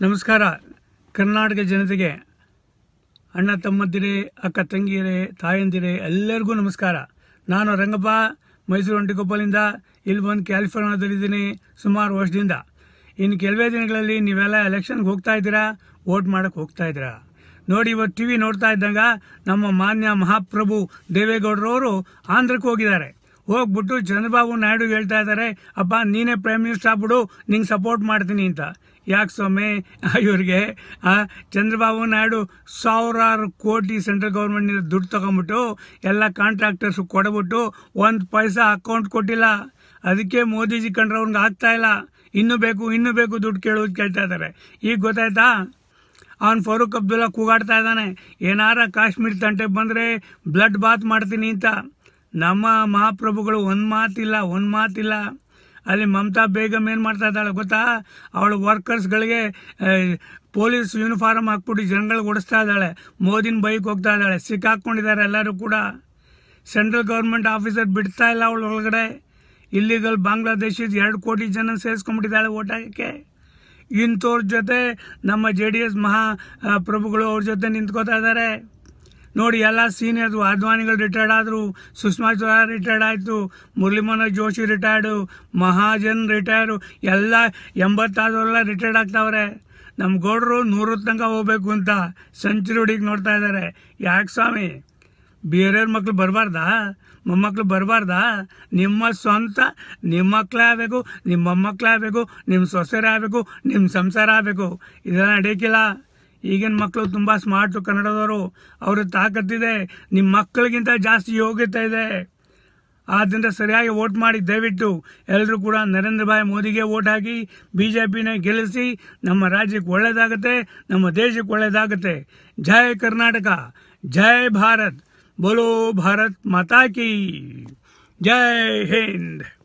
ನಮಸ್ಕಾರ ಕರ್ನಾಟಕ ಜನತೆಗೆ ಅಣ್ಣ ತಮ್ಮಂದಿರೇ ಅಕ್ಕ ತಂಗಿಯರೇ ತಾಯಂದಿರೇ ಎಲ್ಲರಿಗೂ ನಮಸ್ಕಾರ ನಾನು ರಂಗಪ್ಪ ಮೈಸೂರು ಒಂಟಿಕೊಪ್ಪಲಿಂದ ಇಲ್ಲಿ ಬಂದು ಕ್ಯಾಲಿಫೋರ್ನಿಯಾದಲ್ಲಿದ್ದೀನಿ ಸುಮಾರು ವರ್ಷದಿಂದ ಇನ್ನು ಕೆಲವೇ ದಿನಗಳಲ್ಲಿ ನೀವೆಲ್ಲ ಎಲೆಕ್ಷನ್ಗೆ ಹೋಗ್ತಾ ಇದ್ದೀರಾ ವೋಟ್ ಮಾಡೋಕ್ಕೆ ಹೋಗ್ತಾ ಇದ್ದೀರಾ ನೋಡಿ ಇವತ್ತು ಟಿ ವಿ ನೋಡ್ತಾ ಇದ್ದಂಗ ನಮ್ಮ ಮಾನ್ಯ ಮಹಾಪ್ರಭು ದೇವೇಗೌಡರವರು ಆಂಧ್ರಕ್ಕೆ ಹೋಗಿದ್ದಾರೆ ಹೋಗ್ಬಿಟ್ಟು ಚಂದ್ರಬಾಬು ನಾಯ್ಡು ಹೇಳ್ತಾ ಇದ್ದಾರೆ ಅಪ್ಪ ನೀನೇ ಪ್ರೈಮ್ ಮಿನಿಸ್ಟರ್ ಆಗ್ಬಿಡು ನಿಂಗೆ ಸಪೋರ್ಟ್ ಮಾಡ್ತೀನಿ ಅಂತ ಯಾಕೆ ಸ್ವಾಮಿ ಇವ್ರಿಗೆ ಆ, ಚಂದ್ರಬಾಬು ನಾಯ್ಡು ಸಾವಿರಾರು ಕೋಟಿ ಸೆಂಟ್ರಲ್ ಗೌರ್ಮೆಂಟ್ನಿಂದ ದುಡ್ಡು ತಗೊಂಬಿಟ್ಟು ಎಲ್ಲ ಕಾಂಟ್ರಾಕ್ಟರ್ಸ್ ಕೊಡ್ಬಿಟ್ಟು ಒಂದು ಪೈಸಾ ಅಕೌಂಟ್ ಕೊಟ್ಟಿಲ್ಲ ಅದಕ್ಕೆ ಮೋದಿಜಿ ಕಂಡ್ರೆ ಅವ್ನಿಗೆ ಆಗ್ತಾ ಇಲ್ಲ ಇನ್ನೂ ಬೇಕು ಇನ್ನೂ ಬೇಕು ದುಡ್ಡು ಕೇಳೋದು ಕೇಳ್ತಾ ಇದ್ದಾರೆ ಈಗ ಗೊತ್ತಾಯ್ತಾ ಅವನು ಫಾರೂಕ್ ಅಬ್ದುಲ್ಲಾ ಕೂಗಾಡ್ತಾ ಇದ್ದಾನೆ ಏನಾರ ಕಾಶ್ಮೀರ್ ತಂಟೆ ಬಂದರೆ ಬ್ಲಡ್ ಬಾತ್ ಮಾಡ್ತೀನಿ ಅಂತ ನಮ್ಮ ಮಹಾಪ್ರಭುಗಳು ಒಂದು ಮಾತಿಲ್ಲ ಒಂದು ಮಾತಿಲ್ಲ ಅಲ್ಲಿ ಮಮತಾ ಬೇಗಮ್ ಏನು ಮಾಡ್ತಾ ಇದ್ದಾಳೆ ಗೊತ್ತಾ ಅವಳು ವರ್ಕರ್ಸ್ಗಳಿಗೆ ಪೊಲೀಸ್ ಯೂನಿಫಾರ್ಮ್ ಹಾಕ್ಬಿಟ್ಟು ಜನಗಳಿಗೆ ಓಡಿಸ್ತಾ ಇದ್ದಾಳೆ ಮೋದಿನ ಬೈಕ್ ಹೋಗ್ತಾ ಇದ್ದಾಳೆ ಸಿಕ್ಕಾಕೊಂಡಿದ್ದಾರೆ ಎಲ್ಲರೂ ಕೂಡ ಸೆಂಟ್ರಲ್ ಗೌರ್ಮೆಂಟ್ ಆಫೀಸರ್ ಬಿಡ್ತಾ ಇಲ್ಲ ಅವಳು ಒಳಗಡೆ ಇಲ್ಲಿಗಲ್ ಬಾಂಗ್ಲಾದೇಶದ ಎರಡು ಕೋಟಿ ಜನ ಸೇರಿಸ್ಕೊಂಡ್ಬಿಟ್ಟಿದ್ದಾಳೆ ಓಟ್ ಹಾಕಕ್ಕೆ ಇಂಥವ್ರ ಜೊತೆ ನಮ್ಮ ಜೆ ಡಿ ಎಸ್ ಮಹಾ ಆ, ಪ್ರಭುಗಳು ಅವ್ರ ಜೊತೆ ನಿಂತ್ಕೋತಾ ಇದ್ದಾರೆ ನೋಡಿ ಎಲ್ಲ ಸೀನಿಯರ್ ಅದ್ವಾನಿಗಳು ರಿಟೈರ್ಡ್ ಆದರು ಸುಷ್ಮಾ ಸ್ವರಾಜ್ ರಿಟೈರ್ಡ್ ಆಯಿತು ಮುರಳಿ ಮನೋಜ್ ಜೋಶಿ ರಿಟೈರ್ಡು ಮಹಾಜನ್ ರಿಟೈರ್ಡು ಎಲ್ಲ ಎಂಬತ್ತಾದವರೆಲ್ಲ ರಿಟೈರ್ಡ್ ಆಗ್ತಾವ್ರೆ ನಮ್ಮ ಗೌಡರು ನೂರು ತನಕ ಹೋಗ್ಬೇಕು ಅಂತ ಸೆಂಚುರಿ ಹುಡುಗಿ ನೋಡ್ತಾ ಇದ್ದಾರೆ ಯಾಕೆ ಸ್ವಾಮಿ ಬೇರೆಯವ್ರ ಮಕ್ಳು ಬರಬಾರ್ದಾ ಮೊಮ್ಮಕ್ಳು ಬರಬಾರ್ದಾ ನಿಮ್ಮ ಸ್ವಂತ ನಿಮ್ಮ ಮಕ್ಳೇ ಆಗಬೇಕು ನಿಮ್ಮ ಮೊಮ್ಮಕ್ಳೇ ಆಗಬೇಕು ನಿಮ್ಮ ಸೊಸೆರೇ ಆಗಬೇಕು ನಿಮ್ಮ ಸಂಸಾರ ಆಗಬೇಕು ಇದೆಲ್ಲ ನಡೆಯಕ್ಕಿಲ್ಲ ಈಗಿನ ಮಕ್ಕಳು ತುಂಬ ಸ್ಮಾರ್ಟು ಕನ್ನಡದವರು ಅವ್ರ ತಾಕತ್ತಿದೆ ನಿಮ್ಮ ಮಕ್ಕಳಿಗಿಂತ ಜಾಸ್ತಿ ಯೋಗ್ಯತೆ ಇದೆ ಆದ್ದರಿಂದ ಸರಿಯಾಗಿ ವೋಟ್ ಮಾಡಿ ದಯವಿಟ್ಟು ಎಲ್ಲರೂ ಕೂಡ ನರೇಂದ್ರ ಭಾಯ್ ಮೋದಿಗೆ ವೋಟ್ ಹಾಕಿ ಬಿ ಜೆ ಪಿನ ಗೆಲ್ಲಿಸಿ ನಮ್ಮ ರಾಜ್ಯಕ್ಕೆ ಒಳ್ಳೇದಾಗುತ್ತೆ ನಮ್ಮ ದೇಶಕ್ಕೆ ಒಳ್ಳೇದಾಗುತ್ತೆ ಜೈ ಕರ್ನಾಟಕ ಜೈ ಭಾರತ್ ಬೋಲೋ ಭಾರತ್ ಮಾತಾ ಕಿ ಜೈ ಹಿಂದ್